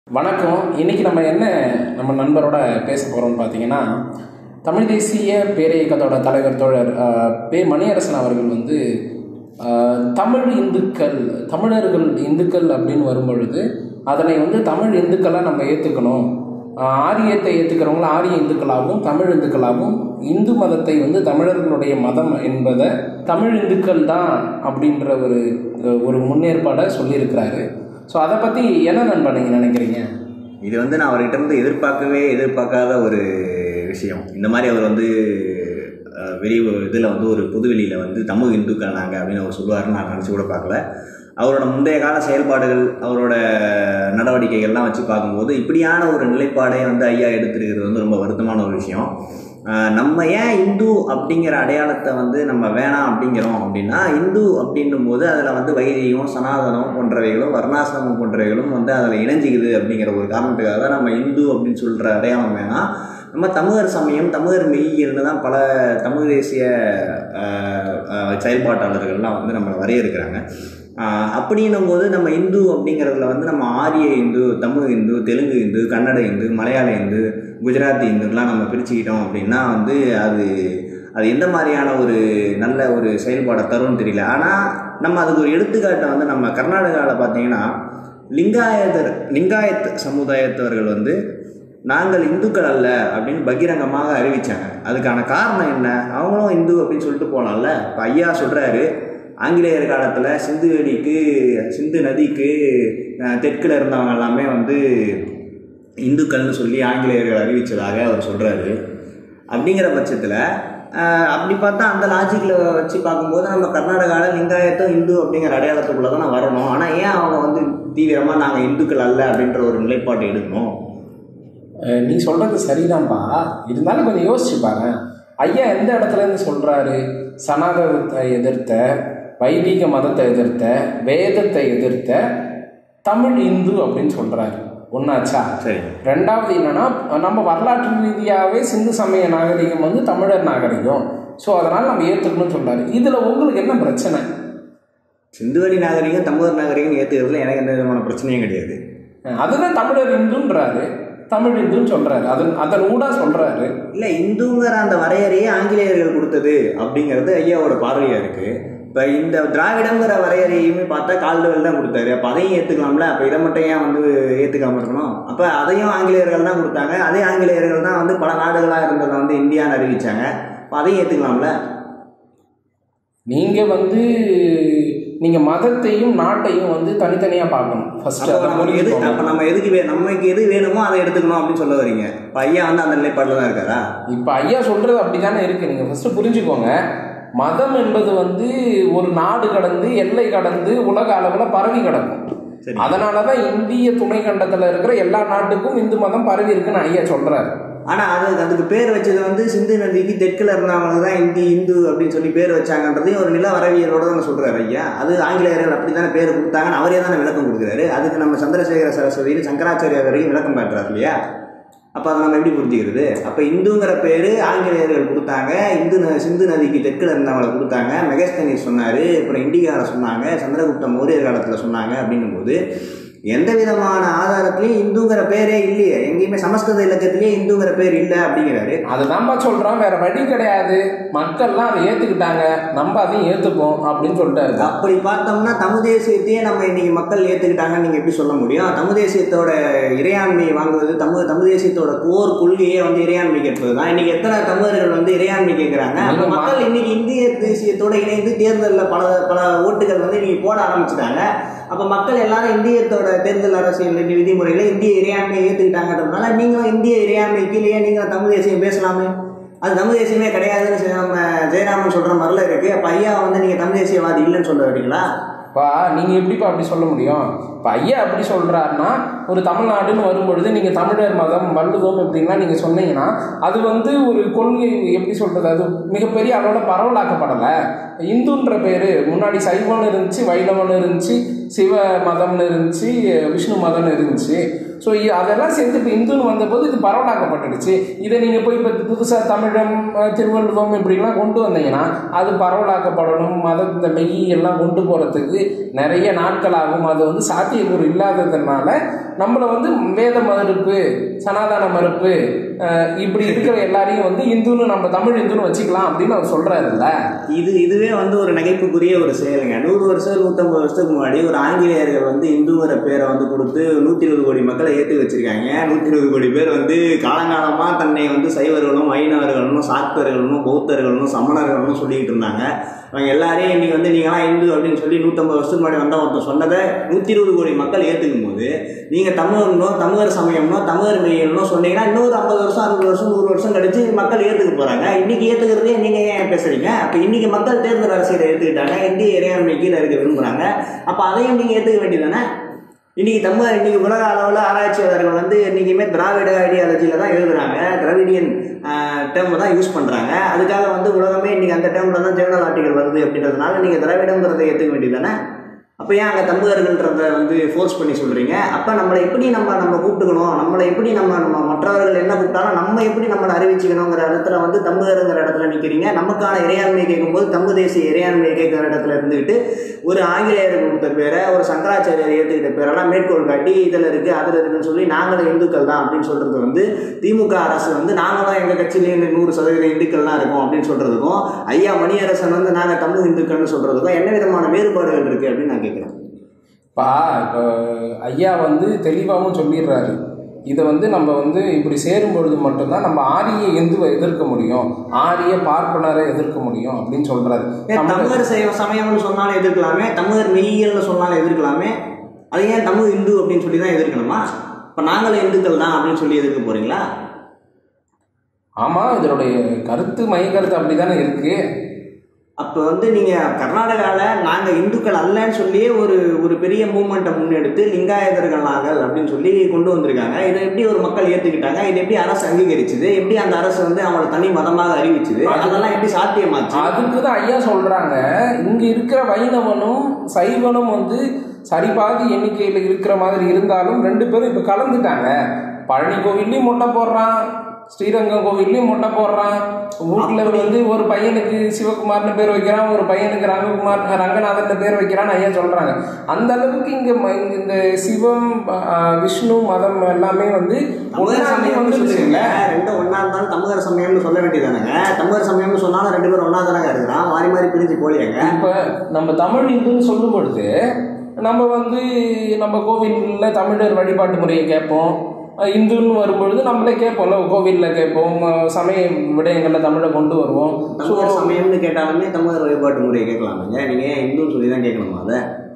வணக்கம் இன்னைக்கு நம்ம என்ன நம்ம நண்பரோட பேச போகிறோம்னு பார்த்தீங்கன்னா தமிழ் தேசிய பேரியக்கத்தோட தலைவர் தோழர் அஹ், பே மணியரசன் அவர்கள் வந்து அஹ், தமிழ் இந்துக்கள் தமிழர்கள் இந்துக்கள் அப்படின்னு வரும்பொழுது அதனை வந்து தமிழ் இந்துக்களாக நம்ம ஏற்றுக்கணும் ஆரியத்தை ஏற்றுக்கிறவங்கள ஆரிய இந்துக்களாகவும் தமிழ் இந்துக்களாகவும் இந்து மதத்தை வந்து தமிழர்களுடைய மதம் என்பதை தமிழ் இந்துக்கள் தான் அப்படின்ற ஒரு ஒரு முன்னேற்பாடை சொல்லியிருக்கிறாரு ஸோ அதை பற்றி என்ன நண்பா நீங்கள் நினைக்கிறீங்க இது வந்து நான் அவர்கிட்ட இருந்து எதிர்பார்க்கவே எதிர்பார்க்காத ஒரு விஷயம் இந்த மாதிரி அவர் வந்து அஹ், வெளி இதில் வந்து ஒரு பொதுவெளியில் வந்து தமிழ் இந்துக்கள் நாங்கள் அப்படின்னு அவர் சொல்லுவாருன்னு நான் நினச்சி கூட பார்க்கல அவரோட முந்தைய கால செயல்பாடுகள் அவரோட நடவடிக்கைகள்லாம் வச்சு பார்க்கும்போது இப்படியான ஒரு நிலைப்பாடை வந்து ஐயா எடுத்திருக்கிறது வந்து ரொம்ப வருத்தமான ஒரு விஷயம் அஹ், நம்ம ஏன் இந்து அப்படிங்கிற அடையாளத்தை வந்து நம்ம வேணாம் அப்படிங்கிறோம் அப்படின்னா இந்து அப்படின்னும் போது அதில் வந்து வைதிகம் சனாதனம் போன்றவைகளும் வர்ணாசிரமம் போன்றவைகளும் வந்து அதில் இணைஞ்சிக்குது அப்படிங்கிற ஒரு காரணத்துக்காக தான் நம்ம இந்து அப்படின்னு சொல்கிற அடையாளம் வேணாம் நம்ம தமிழர் சமயம் தமிழர் மெய்யியல்னு தான் பல தமிழ் தேசிய அஹ், அஹ், செயல்பாட்டாளர்கள்லாம் வந்து நம்ம வரையறுக்கிறாங்க ஆஹ் அப்படின்னும் போது நம்ம இந்து அப்படிங்கிறதுல வந்து நம்ம ஆரிய இந்து தமிழ் இந்து தெலுங்கு இந்து கன்னட இந்து மலையாள இந்து குஜராத்தி இந்துலாம் நம்ம பிரிச்சுக்கிட்டோம் அப்படின்னா வந்து அது அது எந்த மாதிரியான ஒரு நல்ல ஒரு செயல்பாடை தரும்னு தெரியல ஆனால் நம்ம அதுக்கு ஒரு எடுத்துக்காட்டை வந்து நம்ம கர்நாடகாவில் பார்த்தீங்கன்னா லிங்காயதர் லிங்காயத் சமுதாயத்தவர்கள் வந்து நாங்கள் இந்துக்கள் அல்ல அப்படின்னு பகிரங்கமாக அறிவிச்சாங்க அதுக்கான காரணம் என்ன அவங்களும் இந்து அப்படின்னு சொல்லிட்டு போகலாம்ல இப்போ ஐயா சொல்கிறாரு ஆங்கிலேயர் காலத்தில் சிந்து வெளிக்கு சிந்து நதிக்கு அஹ், தெற்குல இருந்தவங்க எல்லாமே வந்து இந்துக்கள்னு சொல்லி ஆங்கிலேயர்கள் அறிவித்ததாக அவர் சொல்கிறாரு அப்படிங்கிற பட்சத்தில் அப்படி பார்த்தா அந்த லாஜிக்கில் வச்சு பார்க்கும்போது நம்ம கர்நாடகாவில் லிங்காயத்தும் இந்து அப்படிங்கிற அடையாளத்துக்குள்ளே தான் வரணும் ஆனால் ஏன் அவங்க வந்து தீவிரமாக நாங்கள் இந்துக்கள் அல்ல அப்படின்ற ஒரு நிலைப்பாட்டை எடுக்கணும் அஹ் நீ சொல்கிறது சரிதான்ப்பா இருந்தாலும் கொஞ்சம் யோசிச்சு பாரு ஐயா எந்த இடத்துல இருந்து சொல்கிறாரு சனாதனத்தை எதிர்த்த வைதிக மதத்தை எதிர்த்த வேதத்தை எதிர்த்த தமிழ் இந்து அப்படின்னு சொல்கிறாரு ஒன்றாச்சா சரி ரெண்டாவது என்னன்னா நம்ம வரலாற்று ரீதியாகவே சிந்து சமய நாகரிகம் வந்து தமிழர் நாகரிகம் ஸோ அதனால் நம்ம ஏற்றுக்கணும்னு சொல்கிறாரு இதில் உங்களுக்கு என்ன பிரச்சனை சிந்துவெளி நாகரிகம் தமிழர் நாகரிகம் ஏற்றுக்கிறதுல எனக்கு எந்த விதமான பிரச்சனையும் கிடையாது அதுதான் தமிழர் இந்துன்றாரு தமிழ் இந்துன்னு சொல்கிறாரு அதன் அதன் ஊடா சொல்கிறாரு இல்லை இந்துங்கிற அந்த வரையறையே ஆங்கிலேயர்கள் கொடுத்தது அப்படிங்கிறது ஐயாவோட பார்வையாக இருக்குது இப்போ இந்த திராவிடங்கிற வரையறையுமே பார்த்தா கால்டுவெல் தான் கொடுத்தாரு அப்போ அதையும் ஏற்றுக்கலாம்ல அப்போ இதை மட்டும் ஏன் வந்து ஏற்றுக்காம இருக்கணும் அப்போ அதையும் ஆங்கிலேயர்கள் தான் கொடுத்தாங்க அதே ஆங்கிலேயர்கள் தான் வந்து பல நாடுகளாக இருந்ததை வந்து இந்தியான்னு அறிவிச்சாங்க அப்போ அதையும் ஏற்றுக்கலாம்ல நீங்கள் வந்து நீங்கள் மதத்தையும் நாட்டையும் வந்து தனித்தனியாக பார்க்கணும் ஃபர்ஸ்ட் அப்போ நம்ம எது அப்போ நம்ம எதுக்கு வே நமக்கு எது வேணுமோ அதை எடுத்துக்கணும் அப்படின்னு சொல்ல வரீங்க இப்போ ஐயா வந்து அந்த நிலைப்பாட்டில் தான் இருக்காரா இப்போ ஐயா சொல்கிறது அப்படி தானே இருக்குது நீங்கள் ஃபஸ்ட்டு புரிஞ்சுக்கோங்க மதம் என்பது வந்து ஒரு நாடு கடந்து எல்லை கடந்து உலக அளவில் பரவி கிடக்கும் சரி அதனால தான் இந்திய துணை கண்டத்தில் இருக்கிற எல்லா நாட்டுக்கும் இந்து மதம் பரவி இருக்குன்னு ஐயா சொல்கிறாரு ஆனால் அது அதுக்கு பேர் வச்சது வந்து சிந்து நதிக்கு தெற்கில் இருந்தவங்க தான் இந்தி இந்து அப்படின்னு சொல்லி பேர் வச்சாங்கன்றதையும் ஒரு நில வரவியலோட தானே சொல்கிறாரு ஐயா அது ஆங்கிலேயர்கள் அப்படி தானே பேர் கொடுத்தாங்கன்னு அவரே தானே விளக்கம் கொடுக்குறாரு அதுக்கு நம்ம சந்திரசேகர சரஸ்வதினு சங்கராச்சாரியா வரைக்கும் விளக்கம் காட்டுறாரு இல்லையா அப்போ அதை நம்ம எப்படி புரிஞ்சுக்கிறது அப்போ இந்துங்கிற பேர் ஆங்கிலேயர்கள் கொடுத்தாங்க இந்து ந- சிந்து நதிக்கு தெற்கில் இருந்தவங்களை கொடுத்தாங்க மெகஸ்தனி சொன்னார் அப்புறம் இண்டிகாரை சொன்னாங்க சந்திரகுப்த மௌரியர் காலத்தில் சொன்னாங்க அப்படின்னும் போது எந்த விதமான ஆதாரத்துலையும் இந்துங்கிற பேரே இல்லையே எங்கேயுமே சமஸ்கிருத இலக்கியத்திலேயே இந்துங்கிற பேர் இல்லை அப்படிங்கிறாரு அதுதான்ப்பா சொல்கிறோம் வேற வழி கிடையாது மக்கள்லாம் அதை ஏற்றுக்கிட்டாங்க நம்ம அதையும் ஏற்றுப்போம் அப்படின்னு சொல்லிட்டாரு அப்படி பார்த்தோம்னா தமிழ் தேசியத்தையே நம்ம இன்னைக்கு மக்கள் ஏற்றுக்கிட்டாங்கன்னு நீங்கள் எப்படி சொல்ல முடியும் தமிழ் தேசியத்தோட இறையாண்மையை வாங்குவது தமிழ் தமிழ் தேசியத்தோட கோர் கொள்கையே வந்து இறையாண்மை கேட்பது தான் இன்னைக்கு எத்தனை தமிழர்கள் வந்து இறையாண்மை கேட்குறாங்க அப்போ நீங்க மா- மக்கள் இன்னைக்கு இந்திய தேசியத்தோட இணைந்து தேர்தலில் பல பல ஓட்டுகள் வந்து இன்னைக்கு போட ஆரம்பிச்சிட்டாங்க அப்போ மக்கள் எல்லாரும் இந்தியத்தோட தேர்தல் அரசியல் வி- விதிமுறைகளை இந்திய இறையாண்மையை ஏற்றுக்கிட்டாங்கன்றதுனால நீங்களும் இந்திய இறையாண்மை கீழேயே நீங்கள் தமிழ் தேசியம் பேசலாமே அது தமிழ் தேசியமே கிடையாதுன்னு சொல்லி நம்ம ஜெயராமன் சொல்கிற மாதிரிலாம் இருக்குது அப்போ ஐயா வந்து நீங்கள் தமிழ் தேசியவாதி இல்லைன்னு சொல்ல வரீங்களா பா நீங்கள் எப்படிப்பா அப்படி சொல்ல முடியும் இப்போ ஐயா எப்படி சொல்கிறாருன்னா ஒரு தமிழ்நாடுன்னு வரும்பொழுது நீங்கள் தமிழர் மதம் வள்ளுவம் இப்படின்லாம் நீங்கள் சொன்னீங்கன்னா அது வந்து ஒரு கொள்கை எப்படி சொல்கிறது அது மிகப்பெரிய அளவில் பரவலாக்கப்படலை இந்துன்ற பேர் முன்னாடி சைவம்னு இருந்துச்சு வைணவம்னு இருந்துச்சு சிவ மதம்னு இருந்துச்சு விஷ்ணு மதம்னு இருந்துச்சு ஸோ அதெல்லாம் சேர்ந்து இப்போ இந்துன்னு வந்தபோது இது பரவலாக்கப்பட்டுடுச்சு இதை நீங்கள் போய் இப்போ புதுசாக தமிழம் அஹ், திருவள்ளுவம் இப்படிலாம் கொண்டு வந்தீங்கன்னா அது பரவலாக்கப்படணும் மத இந்த மெய் எல்லாம் கொண்டு போகிறதுக்கு நிறைய நாட்கள் ஆகும் அது வந்து சாத்தியக்கூறு இல்லாததுனால நம்மளை வந்து வேத மறுப்பு சனாதன மறுப்பு அஹ், இப்படி இருக்கிற எல்லாரையும் வந்து இந்துன்னு நம்ம தமிழ் இந்துன்னு வச்சுக்கலாம் அப்படின்னு அவர் சொல்கிறாருல்ல இது இதுவே வந்து ஒரு நகைப்புக்குரிய ஒரு செயலுங்க நூறு வருஷம் நூற்றம்பது வருஷத்துக்கு முன்னாடி ஒரு ஆங்கிலேயர்கள் வந்து இந்துங்கிற பேரை வந்து கொடுத்து நூற்றி இருபது கோடி மக்களை ஏற்றி வச்சிருக்காங்க நூற்றி இருபது கோடி பேர் வந்து காலங்காலமாக தன்னை வந்து சைவர்களும் வைணவர்களும் சாக்தர்களும் பௌத்தர்களும் சமணர்களும் சொல்லிக்கிட்டு இருந்தாங்க அவங்க எல்லாரையும் இன்னைக்கு வந்து நீங்களாம் இந்து அப்படின்னு சொல்லி நூற்றம்பது வருஷத்துக்கு முன்னாடி வந்த ஒருத்தர் சொன்னதை நூற்றி இருபது கோடி மக்கள் ஏற்றுக்கும் போது நீங்கள் தமிழனோ தமிழர் சமயம்னோ தமிழர் மெய்யனோ சொன்னீங்கன்னா இன்னொரு ஐம்பது வருஷம் அறுபது வருஷம் நூறு வருஷம் கழிச்சு மக்கள் ஏற்றுக்க போகிறாங்க இன்னைக்கு ஏற்றுக்கிறதே நீங்கள் ஏன் பேசுறீங்க அப்போ இன்னைக்கு மக்கள் தேர்தல் அரசியலை ஏற்றுக்கிட்டாங்க இந்திய இறையாண்மை கீழே இருக்க விரும்புகிறாங்க அப்போ அதையும் நீங்கள் ஏற்றுக்க வேண்டியதானே இன்னைக்கு தமிழ் இன்னைக்கு உலக அளவில் ஆராய்ச்சியாளர்கள் வந்து என்றைக்குமே திராவிட ஐடியாலஜியில் தான் எழுதுறாங்க திராவிடியன் டேர்மை தான் யூஸ் பண்ணுறாங்க அதுக்காக வந்து உலகமே இன்னைக்கு அந்த டேர்மில் தான் ஜேர்னல் ஆர்டிகல் வருது அப்படின்றதுனால நீங்கள் திராவிடங்கிறத ஏற்றுக்க வேண்டியதானே அப்போ ஏன் அங்கே தமிழர்கள்ன்றத வந்து ஃபோர்ஸ் பண்ணி சொல்கிறீங்க அப்போ நம்மளை எப்படி நம்ம நம்ம கூப்பிட்டுக்கணும் நம்மளை எப்படி நம்ம நம்ம மற்றவர்கள் என்ன கூப்பிட்டாலும் நம்ம எப்படி நம்மளை அறிவிச்சுக்கணுங்கிற இடத்துல வந்து தமிழருங்கிற இடத்துல நிற்கிறீங்க நமக்கான இறையாண்மையை கேட்கும்போது தமிழ் தேசிய இறையாண்மையை கேட்குற இடத்துல இருந்துக்கிட்டு ஒரு ஆங்கிலேயர் கொடுத்த பேரை ஒரு சங்கராச்சாரியர் ஏற்றுக்கிட்ட பேரெல்லாம் மேற்கோள் காட்டி இதில் இருக்குது அதில் இருக்குன்னு சொல்லி நாங்களும் இந்துக்கள் தான் அப்படின்னு சொல்கிறது வந்து திமுக அரசு வந்து நாங்களும் எங்கள் கட்சியிலேயே நூறு சதவீதம் இந்துக்கள் தான் இருக்கோம் அப்படின்னு சொல்கிறதுக்கும் ஐயா மணியரசன் வந்து நாங்கள் தமிழ் இந்துக்கள்னு சொல்கிறதுக்கும் என்ன விதமான வேறுபாடுகள் இருக்குது அப்படின்னு நான் கேட்குறேன் பா இப்போ ஐயா வந்து தெளிவாகவும் சொல்லிடுறாரு இதை வந்து நம்ம வந்து இப்படி சேரும் பொழுது மட்டும்தான் நம்ம ஆரிய இந்துவை எதிர்க்க முடியும் ஆரிய பார்ப்பனரை எதிர்க்க முடியும் அப்படின்னு சொல்றாரு ஏன் தமிழ் தமிழர் சைவ சமயம்னு சொன்னாலும் எதிர்க்கலாமே தமிழர் மெய்யியல்னு சொன்னாலும் எதிர்க்கலாமே அது ஏன் தமிழ் இந்து அப்படின்னு சொல்லி தான் எதிர்க்கணுமா இப்போ நாங்களும் இந்துக்கள் தான் அப்படின்னு சொல்லி எதிர்க்க போறீங்களா ஆமாம் இதனுடைய கருத்து மைய கருத்து அப்படி தானே இருக்கு அப்போ வந்து நீங்கள் கர்நாடகாவில் நாங்கள் இந்துக்கள் அல்லன்னு சொல்லியே ஒரு ஒரு பெரிய மூமெண்ட்டை முன்னெடுத்து லிங்காயதர்கள் நாங்கள் அப்படின்னு சொல்லி கொண்டு வந்திருக்காங்க இதை எப்படி ஒரு மக்கள் ஏற்றுக்கிட்டாங்க இதை எப்படி அரசு அங்கீகரிச்சுது எப்படி அந்த அரசு வந்து அவங்கள தனி மதமாக அறிவிச்சுது அது- அதெல்லாம் எப்படி சாத்தியமாச்சு அதுக்கு தான் ஐயா சொல்றாங்க இங்க இருக்கிற வைணவனும் சைவனும் வந்து சரிபாதி எண்ணிக்கையில் இருக்கிற மாதிரி இருந்தாலும் ரெண்டு பேரும் இப்போ கலந்துட்டாங்க பழனி கோவில்லையும் மொட்டை போடுறான் ஸ்ரீரங்கம் கோவில்லையும் மொட்டை போடுறான் வீட்டில் வந்து ஒரு பையனுக்கு சிவகுமார்னு பேர் வைக்கிறான் ஒரு பையனுக்கு ரங்ககுமார் ரங்கநாதன் பேர் வைக்கிறான்னு ஐயா சொல்றாங்க அந்த அளவுக்கு இங்க ம- இந்த சிவம் ஆஹ், விஷ்ணு மதம் எல்லாமே வந்து தமிழர் ஒண்ணாவே சமயம்னு வந்துருச்சுங்க சொல்லுவீங்க ரெண்டும் ஒன்றா இருந்தாலும் தமிழர் சமயம்னு சொல்ல வேண்டியதானங்க தமிழர் சமயம்னு சொன்னாலும் ரெண்டு பேரும் ஒன்றா தானங்க இருக்கிறான் மாறி மாறி பிரிஞ்சு போலியாங்க இப்போ நம்ம தமிழ் இந்துன்னு சொல்லும் பொழுது நம்ம வந்து நம்ம கோவிலில் தமிழர் வழிபாட்டு முறையை கேட்போம் அஹ் இந்துன்னு வரும்பொழுது நம்மளே கேட்போம்ல கோவிலில் கேட்போம் அஹ் சமய விடயங்களில் தமிழை கொண்டு வருவோம் ஸோ தமிழர் சமயம்னு கேட்டாலுமே தமிழர் வழிபாட்டு முறையை கேட்கலாமுங்க நீங்க ஏன் இந்துன்னு சொல்லி தான் கேட்கணுமா அதை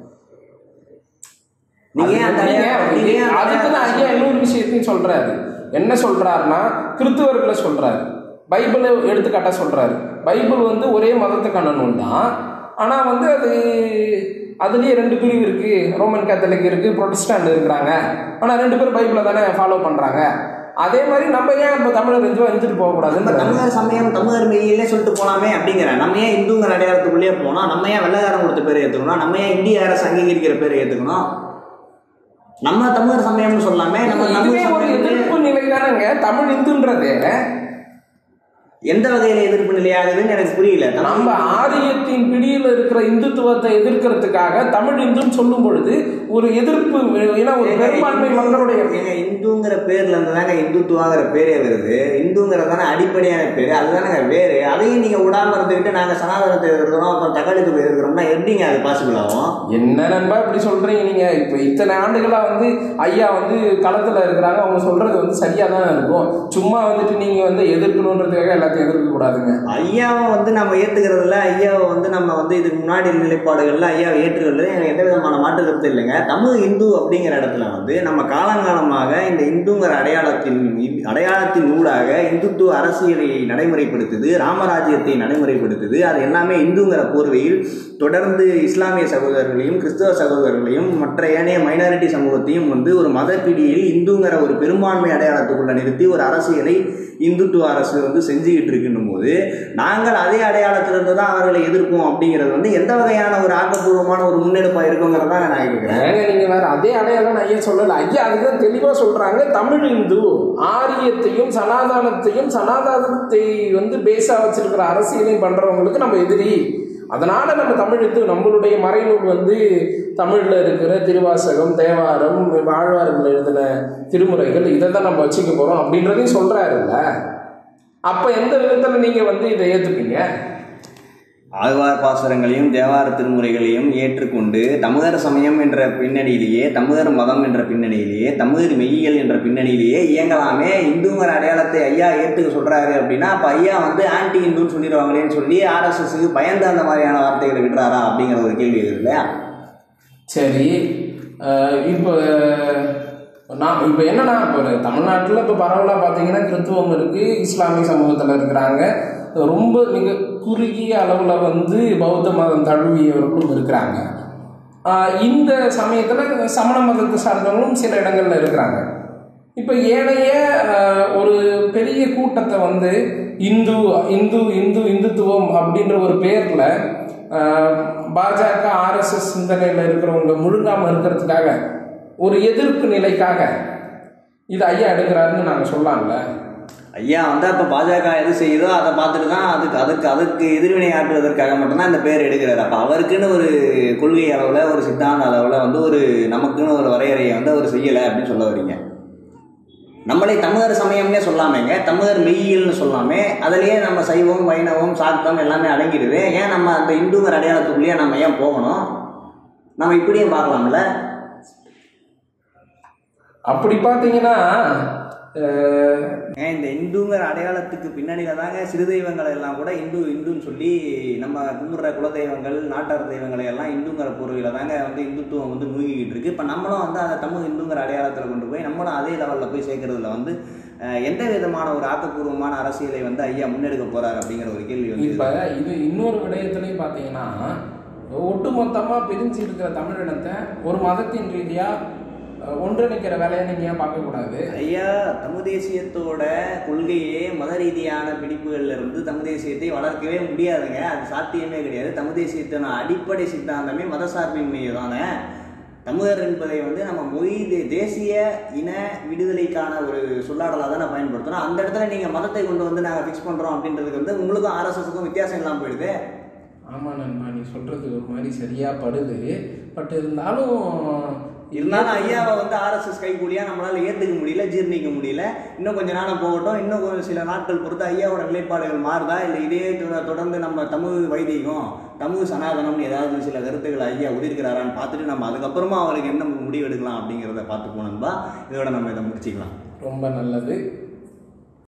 நீங்க ஏன் அந்த நீங்க ஏன் அந்த- அதுக்கு தான் ஐயா இன்னொரு விஷயத்தையும் சொல்றாரு என்ன சொல்றாருன்னா கிறிஸ்துவர்களை சொல்றாரு பைபிளை எடுத்துக்காட்டா சொல்றாரு பைபிள் வந்து ஒரே மதத்துக்கான நூல் தான் ஆனால் வந்து அது அதுலேயே ரெண்டு பிரிவு இருக்கு ரோமன் கேத்தலிக் இருக்கு ப்ரொட்டஸ்டாண்ட் இருக்கிறாங்க ஆனால் ரெண்டு பேரும் பைபிளை தானே ஃபாலோ பண்றாங்க அதே மாதிரி நம்ம ஏன் இப்போ தமிழர் இந்துவா இருந்துட்டு நம்ம போகக்கூடாதுன்னு தமிழர் சமயம் தமிழர் மெய்யிலே சொல்லிட்டு போலாமே அப்படிங்கிறேன் நம்ம ஏன் இந்துங்கிற அடையாளத்துக்குள்ளேயே போனோம் நம்ம ஏன் வெள்ளக்காரன் கொடுத்த பேரை ஏற்றுக்கணும் நம்ம ஏன் இந்திய அரசு அங்கீகரிக்கிற பேரை ஏற்றுக்கணும் நம்ம தமிழர் சமயம்னு சொல்லாமே நம்ம இதுவே தமிழ் ஒரு சமயம்னு எதிர்ப்பு நிலை தானேங்க தமிழ் இந்துன்றது எந்த வகையில எதிர்ப்பு நிலையாகுதுன்னு எனக்கு புரியல தமிழ் நம்ம ஆரியத்தின் பிடியில் இருக்கிற இந்துத்துவத்தை எதிர்க்கிறதுக்காக தமிழ் இந்துன்னு சொல்லும் பொழுது ஒரு எதிர்ப்பு ஏன்னா ஒரு பெரும்பான்மை மக்களுடைய ஏங்க, இந்துங்கிற பேர்ல இருந்து தாங்க இந்துத்துவாங்கிற பேரே வருது இந்துங்கிறது தானே அடிப்படையான பேரு அதுதானங்க வேறு அதையும் நீங்க விடாம இருந்துக்கிட்டு நாங்க சனாதனத்தை இருக்கிறோம் அப்புறம் தக்காளித்துக்கு இருக்கிறோம்னா எப்படிங்க அது பாசிபிள் ஆகும் என்ன நண்பா இப்படி சொல்றீங்க நீங்க இப்ப இத்தனை ஆண்டுகளா வந்து ஐயா வந்து களத்துல இருக்கிறாங்க அவங்க சொல்றது வந்து சரியா தான் இருக்கும் சும்மா வந்துட்டு நீங்க வந்து எதிர்க்கணுன்றதுக்காக எல்லாத்தையும் எதிர்க்க கூடாதுங்க ஐயாவை வந்து நம்ம ஏத்துக்கிறதுல ஐயாவை வந்து நம்ம வந்து இதுக்கு முன்னாடி நிலைப்பாடுகள்ல ஐயாவை ஏற்றுக்கிறதுல எனக்கு எந்த விதமான மாற்று கருத்து இல்லைங்க தமிழ் இந்து அப்படிங்கிற இடத்துல வந்து நம்ம காலங்காலமாக இந்த இந்துங்கிற அடையாளத்தின் அடையாளத்தின் ஊடாக இந்துத்துவ அரசியலை நடைமுறைப்படுத்துது ராமராஜ்யத்தை நடைமுறைப்படுத்துது அது எல்லாமே இந்துங்கிற போர்வையில் தொடர்ந்து இஸ்லாமிய சகோதரர்களையும் கிறிஸ்தவ சகோதரர்களையும் மற்ற ஏனைய மைனாரிட்டி சமூகத்தையும் வந்து ஒரு மதப்பிடியில் இந்துங்கிற ஒரு பெரும்பான்மை அடையாளத்துக்குள்ள நிறுத்தி ஒரு அரசியலை இந்துத்துவ அரசு வந்து செஞ்சுக்கிட்டு மூழ்கிட்டு இருக்குன்னும் போது நாங்கள் அதே அடையாளத்திலிருந்து தான் அவர்களை எதிர்ப்போம் அப்படிங்கிறது வந்து எந்த வகையான ஒரு ஆக்கப்பூர்வமான ஒரு முன்னெடுப்பாக இருக்குங்கிறதா நான் கேட்குறேன் ஏங்க நீங்க வேற அதே அடையாளம் ஐயா சொல்லல ஐயா அதுதான் தெளிவா சொல்றாங்க தமிழ் இந்து ஆரியத்தையும் சனாதனத்தையும் சனாதனத்தை வந்து பேஸா வச்சிருக்கிற அரசியலையும் பண்றவங்களுக்கு நம்ம எதிரி அதனால நம்ம தமிழ் இந்து நம்மளுடைய மறைநூல் வந்து தமிழ்ல இருக்கிற திருவாசகம் தேவாரம் வாழ்வார்கள் எழுதின திருமுறைகள் இதை தான் நம்ம வச்சுக்க போறோம் அப்படின்றதையும் சொல்றாருல்ல அப்ப எந்த விதத்துல நீங்க வந்து இதை ஏத்துப்பீங்க ஆழ்வார் பாசுரங்களையும் தேவார திருமுறைகளையும் ஏற்றுக்கொண்டு தமிழர் சமயம் என்ற பின்னணியிலேயே தமிழர் மதம் என்ற பின்னணியிலேயே தமிழர் மெய்யியல் என்ற பின்னணியிலேயே இயங்கலாமே இந்துங்கிற அடையாளத்தை ஐயா ஏற்றுக்க சொல்றாரு அப்படின்னா அப்போ ஐயா வந்து ஆன்டி இந்துன்னு சொல்லிடுவாங்களேன்னு சொல்லி ஆர்எஸ்எஸ்க்கு பயந்து அந்த மாதிரியான வார்த்தைகளை விடுறாரா அப்படிங்கிற ஒரு கேள்வி இருக்குது இல்லையா சரி அஹ் இப்போ நான் இப்போ என்னன்னா இப்போ தமிழ்நாட்டில் இப்போ பரவலாக பார்த்தீங்கன்னா கிறித்துவம் இருக்குது இஸ்லாமிய சமூகத்தில் இருக்கிறாங்க ரொம்ப மிக குறுகிய அளவில் வந்து பௌத்த மதம் தழுவியவர்களும் இருக்கிறாங்க ஆஹ் இந்த சமயத்தில் சமண மதத்தை சார்ந்தவங்களும் சில இடங்களில் இருக்கிறாங்க இப்போ ஏனைய ஆஹ், ஒரு பெரிய கூட்டத்தை வந்து இந்து இந்து இந்து இந்துத்துவம் அப்படின்ற ஒரு பேரில் பாஜக ஆர்எஸ்எஸ் சிந்தனையில் இருக்கிறவங்க முழுங்காமல் இருக்கிறதுக்காக ஒரு எதிர்ப்பு நிலைக்காக இது ஐயா எடுக்கிறாருன்னு நாங்கள் சொல்லலாம்ல ஐயா வந்து அப்போ பாஜக எது செய்யுதோ அதை பார்த்துட்டு தான் அதுக்கு அதுக்கு அதுக்கு எதிர்வினை ஆற்றுவதற்காக மட்டும்தான் இந்த பேர் எடுக்கிறாரு அப்போ அவருக்குன்னு ஒரு கொள்கை அளவில் ஒரு சித்தாந்த அளவில் வந்து ஒரு நமக்குன்னு ஒரு வரையறையை வந்து அவர் செய்யலை அப்படின்னு சொல்ல வரீங்க நம்மளே தமிழர் சமயம்னே சொல்லாமேங்க தமிழர் மெய்யியல்னு சொல்லாமே அதுலேயே நம்ம சைவம் வைணவம் சாத்தம் எல்லாமே அடங்கிடுது ஏன் நம்ம அந்த இந்துங்கிற அடையாளத்துக்குள்ளேயே நம்ம ஏன் போகணும் நம்ம இப்படியும் பார்க்கலாம்ல அப்படி பார்த்தீங்கன்னா அஹ், ஏன் இந்த இந்துங்கிற அடையாளத்துக்கு பின்னணியில தாங்க சிறு தெய்வங்களை எல்லாம் கூட இந்து இந்துன்னு சொல்லி நம்ம கும்பிடுற குலதெய்வங்கள் நாட்டார் தெய்வங்களை எல்லாம் இந்துங்கிற பொருளில் தாங்க வந்து இந்துத்துவம் வந்து மூழ்கிக்கிட்டு இருக்கு இப்போ நம்மளும் வந்து அதை தமிழ் இந்துங்கிற அடையாளத்தில் கொண்டு போய் நம்மளும் அதே லெவலில் போய் சேர்க்கறதுல வந்து அஹ், எந்த விதமான ஒரு ஆக்கப்பூர்வமான அரசியலை வந்து ஐயா முன்னெடுக்க போறாரு அப்படிங்கிற ஒரு கேள்வி வந்து இப்போ இது இன்னொரு விடயத்துலையும் பார்த்தீங்கன்னா ஒட்டுமொத்தமாக பிரிஞ்சு இருக்கிற தமிழினத்தை ஒரு மதத்தின் ரீதியாக ஒன்றிணைக்கிற வேலையை நீங்கள் ஏன் பார்க்கக்கூடாது ஐயா தமிழ் தேசியத்தோட கொள்கையே மத ரீதியான பிடிப்புகள்ல இருந்து தமிழ் தேசியத்தை வளர்க்கவே முடியாதுங்க அது சாத்தியமே கிடையாது தமிழ் தேசியத்தின அடிப்படை சித்தாந்தமே மதசார்பின்மை தானே தமிழர் என்பதை வந்து நம்ம மொழி தே- தேசிய இன விடுதலைக்கான ஒரு சொல்லாடலாக தான் நான் பயன்படுத்துகிறோம் அந்த இடத்துல நீங்கள் மதத்தை கொண்டு வந்து நாங்கள் ஃபிக்ஸ் பண்ணுறோம் அப்படின்றதுக்கு வந்து உங்களுக்கும் ஆர்எஸ்எஸ்க்கும் வித்தியாசம் இல்லாமல் போயிடுது ஆமாம் நண்பா நீ சொல்கிறது ஒரு மாதிரி சரியாக படுது பட் இருந்தாலும் இருந்தாலும் ஐயாவை வந்து ஆர்எஸ்எஸ் கைகூலியா நம்மளால ஏத்துக்க முடியல ஜீர்ணிக்க முடியல இன்னும் கொஞ்ச நாள் போகட்டும் இன்னும் கொஞ்சம் சில நாட்கள் பொறுத்து ஐயாவோட நிலைப்பாடுகள் மாறுதா இல்லை இதே தொட- தொடர்ந்து நம்ம தமிழ் வைதிகம் தமிழ் சனாதனம்னு ஏதாவது சில கருத்துக்களை ஐயா உதிர்க்கிறாரான்னு பார்த்துட்டு நம்ம அதுக்கப்புறமா அவருக்கு என்ன முடிவு எடுக்கலாம் அப்படிங்கிறத பார்த்து போனோம்பா இதோட நம்ம இதை முடிச்சுக்கலாம் ரொம்ப நல்லது